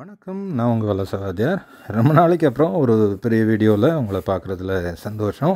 வணக்கம் நான் உங்கள் வல்லசவாதியார் ரொம்ப நாளைக்கு அப்புறம் ஒரு பெரிய வீடியோவில் உங்களை பார்க்குறதுல சந்தோஷம்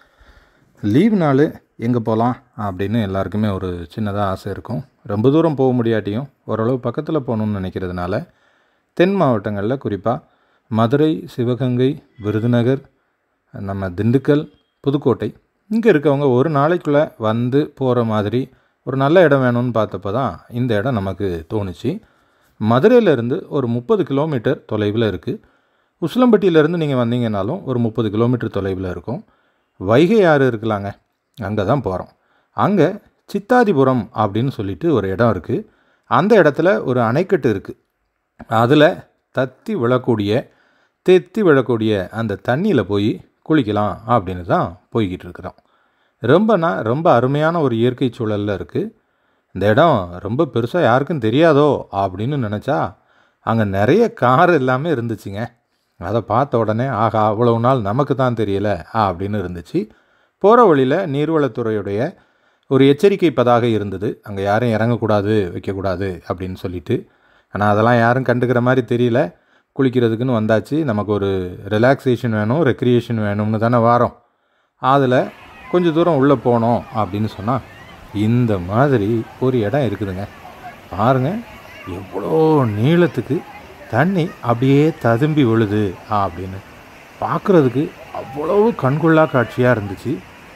லீவ் நாள் எங்கே போகலாம் அப்படின்னு எல்லாருக்குமே ஒரு சின்னதாக ஆசை இருக்கும் ரொம்ப தூரம் போக முடியாட்டியும் ஓரளவு பக்கத்தில் போகணும்னு நினைக்கிறதுனால தென் மாவட்டங்களில் குறிப்பாக மதுரை சிவகங்கை விருதுநகர் நம்ம திண்டுக்கல் புதுக்கோட்டை இங்கே இருக்கவங்க ஒரு நாளைக்குள்ளே வந்து போகிற மாதிரி ஒரு நல்ல இடம் வேணும்னு பார்த்தப்போ தான் இந்த இடம் நமக்கு தோணுச்சு மதுரையிலேருந்து ஒரு முப்பது கிலோமீட்டர் தொலைவில் இருக்குது உசிலம்பட்டியிலேருந்து நீங்கள் வந்தீங்கனாலும் ஒரு முப்பது கிலோமீட்டர் தொலைவில் இருக்கும் வைகை ஆறு இருக்கலாங்க அங்கே தான் போகிறோம் அங்கே சித்தாதிபுரம் அப்படின்னு சொல்லிட்டு ஒரு இடம் இருக்குது அந்த இடத்துல ஒரு அணைக்கட்டு இருக்குது அதில் தத்தி விழக்கூடிய தெத்தி விழக்கூடிய அந்த தண்ணியில் போய் குளிக்கலாம் அப்படின்னு தான் போய்கிட்டு இருக்கிறோம் ரொம்பனா ரொம்ப அருமையான ஒரு இயற்கை சூழலில் இருக்குது இந்த இடம் ரொம்ப பெருசாக யாருக்கும் தெரியாதோ அப்படின்னு நினச்சா அங்கே நிறைய கார் எல்லாமே இருந்துச்சுங்க அதை பார்த்த உடனே ஆகா அவ்வளவு நாள் நமக்கு தான் தெரியல அப்படின்னு இருந்துச்சு போகிற வழியில் நீர்வளத்துறையுடைய ஒரு எச்சரிக்கை பதாக இருந்தது அங்கே யாரும் இறங்கக்கூடாது வைக்கக்கூடாது அப்படின்னு சொல்லிட்டு ஆனால் அதெல்லாம் யாரும் கண்டுக்கிற மாதிரி தெரியல குளிக்கிறதுக்குன்னு வந்தாச்சு நமக்கு ஒரு ரிலாக்ஸேஷன் வேணும் ரெக்ரியேஷன் வேணும்னு தானே வாரோம் அதில் கொஞ்சம் தூரம் உள்ளே போனோம் அப்படின்னு சொன்னால் இந்த மாதிரி ஒரு இடம் இருக்குதுங்க பாருங்கள் எவ்வளோ நீளத்துக்கு தண்ணி அப்படியே ததும்பி விழுது அப்படின்னு பார்க்குறதுக்கு அவ்வளவு கண்கொள்ளா காட்சியாக இருந்துச்சு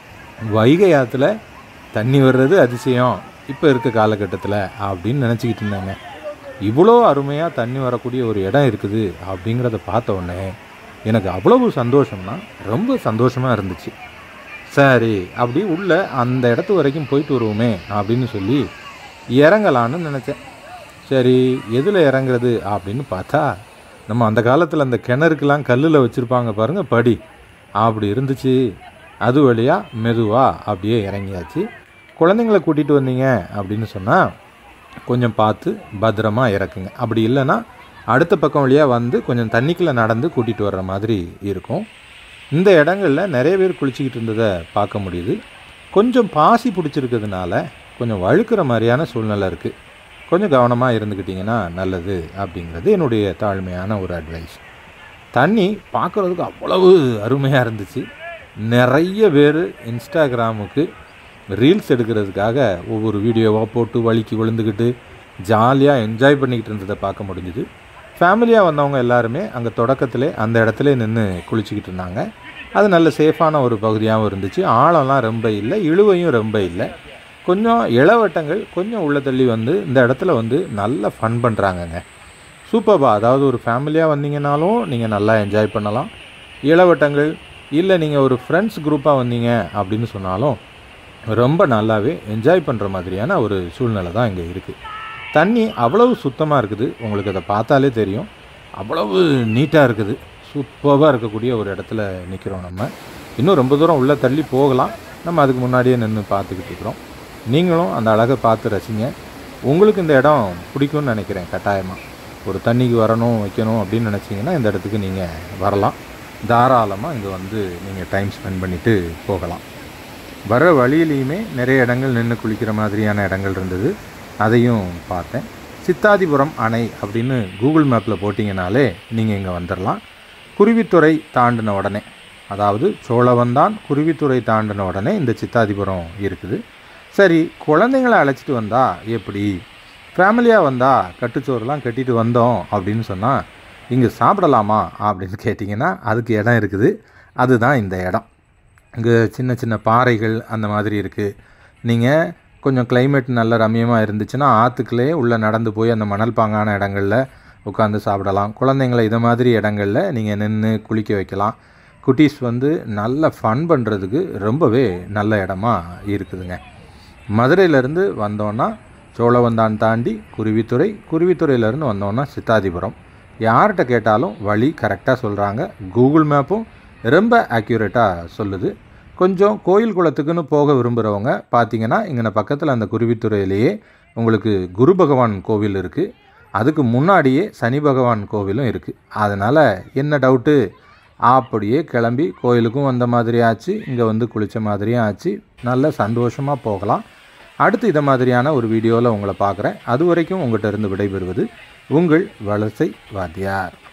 வைகை ஆற்றுல தண்ணி வர்றது அதிசயம் இப்போ இருக்க காலகட்டத்தில் அப்படின்னு நினச்சிக்கிட்டு இருந்தாங்க இவ்வளோ அருமையாக தண்ணி வரக்கூடிய ஒரு இடம் இருக்குது அப்படிங்கிறத பார்த்த உடனே எனக்கு அவ்வளவு சந்தோஷம்னா ரொம்ப சந்தோஷமாக இருந்துச்சு சரி அப்படி உள்ள அந்த இடத்து வரைக்கும் போயிட்டு வருவோமே அப்படின்னு சொல்லி இறங்கலான்னு நினச்சேன் சரி எதில் இறங்குறது அப்படின்னு பார்த்தா நம்ம அந்த காலத்தில் அந்த கிணறுக்கெல்லாம் கல்லில் வச்சுருப்பாங்க பாருங்கள் படி அப்படி இருந்துச்சு அது வழியாக மெதுவாக அப்படியே இறங்கியாச்சு குழந்தைங்கள கூட்டிகிட்டு வந்தீங்க அப்படின்னு சொன்னால் கொஞ்சம் பார்த்து பத்திரமா இறக்குங்க அப்படி இல்லைன்னா அடுத்த பக்கம் வழியாக வந்து கொஞ்சம் தண்ணிக்குள்ளே நடந்து கூட்டிகிட்டு வர்ற மாதிரி இருக்கும் இந்த இடங்களில் நிறைய பேர் குளிச்சிக்கிட்டு இருந்ததை பார்க்க முடியுது கொஞ்சம் பாசி பிடிச்சிருக்கிறதுனால கொஞ்சம் வழுக்கிற மாதிரியான சூழ்நிலை இருக்குது கொஞ்சம் கவனமாக இருந்துக்கிட்டிங்கன்னா நல்லது அப்படிங்கிறது என்னுடைய தாழ்மையான ஒரு அட்வைஸ் தண்ணி பார்க்குறதுக்கு அவ்வளவு அருமையாக இருந்துச்சு நிறைய பேர் இன்ஸ்டாகிராமுக்கு ரீல்ஸ் எடுக்கிறதுக்காக ஒவ்வொரு வீடியோவாக போட்டு வலிக்கு விழுந்துக்கிட்டு ஜாலியாக என்ஜாய் பண்ணிக்கிட்டு இருந்ததை பார்க்க முடிஞ்சுது ஃபேமிலியாக வந்தவங்க எல்லாருமே அங்கே தொடக்கத்திலே அந்த இடத்துல நின்று குளிச்சுக்கிட்டு இருந்தாங்க அது நல்ல சேஃபான ஒரு பகுதியாகவும் இருந்துச்சு ஆழம்லாம் ரொம்ப இல்லை இழுவையும் ரொம்ப இல்லை கொஞ்சம் இளவட்டங்கள் கொஞ்சம் உள்ள தள்ளி வந்து இந்த இடத்துல வந்து நல்ல ஃபன் பண்ணுறாங்கங்க சூப்பர்பா அதாவது ஒரு ஃபேமிலியாக வந்தீங்கனாலும் நீங்கள் நல்லா என்ஜாய் பண்ணலாம் இளவட்டங்கள் இல்லை நீங்கள் ஒரு ஃப்ரெண்ட்ஸ் குரூப்பாக வந்தீங்க அப்படின்னு சொன்னாலும் ரொம்ப நல்லாவே என்ஜாய் பண்ணுற மாதிரியான ஒரு சூழ்நிலை தான் இங்கே இருக்குது தண்ணி அவ்வளவு சுத்தமாக இருக்குது உங்களுக்கு அதை பார்த்தாலே தெரியும் அவ்வளவு நீட்டாக இருக்குது சூப்பராக இருக்கக்கூடிய ஒரு இடத்துல நிற்கிறோம் நம்ம இன்னும் ரொம்ப தூரம் உள்ளே தள்ளி போகலாம் நம்ம அதுக்கு முன்னாடியே நின்று பார்த்துக்கிட்டு இருக்கிறோம் நீங்களும் அந்த அழகை பார்த்து ரசிங்க உங்களுக்கு இந்த இடம் பிடிக்கும்னு நினைக்கிறேன் கட்டாயமாக ஒரு தண்ணிக்கு வரணும் வைக்கணும் அப்படின்னு நினச்சிங்கன்னா இந்த இடத்துக்கு நீங்கள் வரலாம் தாராளமாக இங்கே வந்து நீங்கள் டைம் ஸ்பெண்ட் பண்ணிவிட்டு போகலாம் வர வழியிலையுமே நிறைய இடங்கள் நின்று குளிக்கிற மாதிரியான இடங்கள் இருந்தது அதையும் பார்த்தேன் சித்தாதிபுரம் அணை அப்படின்னு கூகுள் மேப்பில் போட்டிங்கனாலே நீங்கள் இங்கே வந்துடலாம் குருவித்துறை தாண்டின உடனே அதாவது சோழவந்தான் குருவித்துறை தாண்டின உடனே இந்த சித்தாதிபுரம் இருக்குது சரி குழந்தைங்கள அழைச்சிட்டு வந்தால் எப்படி ஃபேமிலியாக வந்தால் கட்டுச்சோறுலாம் கட்டிட்டு வந்தோம் அப்படின்னு சொன்னால் இங்கே சாப்பிடலாமா அப்படின்னு கேட்டிங்கன்னா அதுக்கு இடம் இருக்குது அதுதான் இந்த இடம் இங்கே சின்ன சின்ன பாறைகள் அந்த மாதிரி இருக்குது நீங்கள் கொஞ்சம் கிளைமேட் நல்ல ரம்யமாக இருந்துச்சுன்னா ஆற்றுக்குள்ளே உள்ளே நடந்து போய் அந்த மணல் பாங்கான இடங்களில் உட்காந்து சாப்பிடலாம் குழந்தைங்கள இதை மாதிரி இடங்களில் நீங்கள் நின்று குளிக்க வைக்கலாம் குட்டீஸ் வந்து நல்ல ஃபன் பண்ணுறதுக்கு ரொம்பவே நல்ல இடமா இருக்குதுங்க மதுரையிலேருந்து வந்தோன்னா சோழவந்தான் தாண்டி குருவித்துறை குருவித்துறையிலேருந்து வந்தோன்னா சித்தாதிபுரம் யார்கிட்ட கேட்டாலும் வழி கரெக்டாக சொல்கிறாங்க கூகுள் மேப்பும் ரொம்ப ஆக்யூரேட்டாக சொல்லுது கொஞ்சம் கோயில் குளத்துக்குன்னு போக விரும்புகிறவங்க பார்த்தீங்கன்னா இங்கே பக்கத்தில் அந்த குருவித்துறையிலேயே உங்களுக்கு குரு பகவான் கோவில் இருக்குது அதுக்கு முன்னாடியே சனி பகவான் கோவிலும் இருக்குது அதனால் என்ன டவுட்டு அப்படியே கிளம்பி கோயிலுக்கும் வந்த மாதிரி ஆச்சு இங்கே வந்து குளித்த மாதிரியும் ஆச்சு நல்ல சந்தோஷமாக போகலாம் அடுத்து இதை மாதிரியான ஒரு வீடியோவில் உங்களை பார்க்குறேன் அது வரைக்கும் உங்கள்கிட்ட இருந்து விடைபெறுவது உங்கள் வலசை வாத்தியார்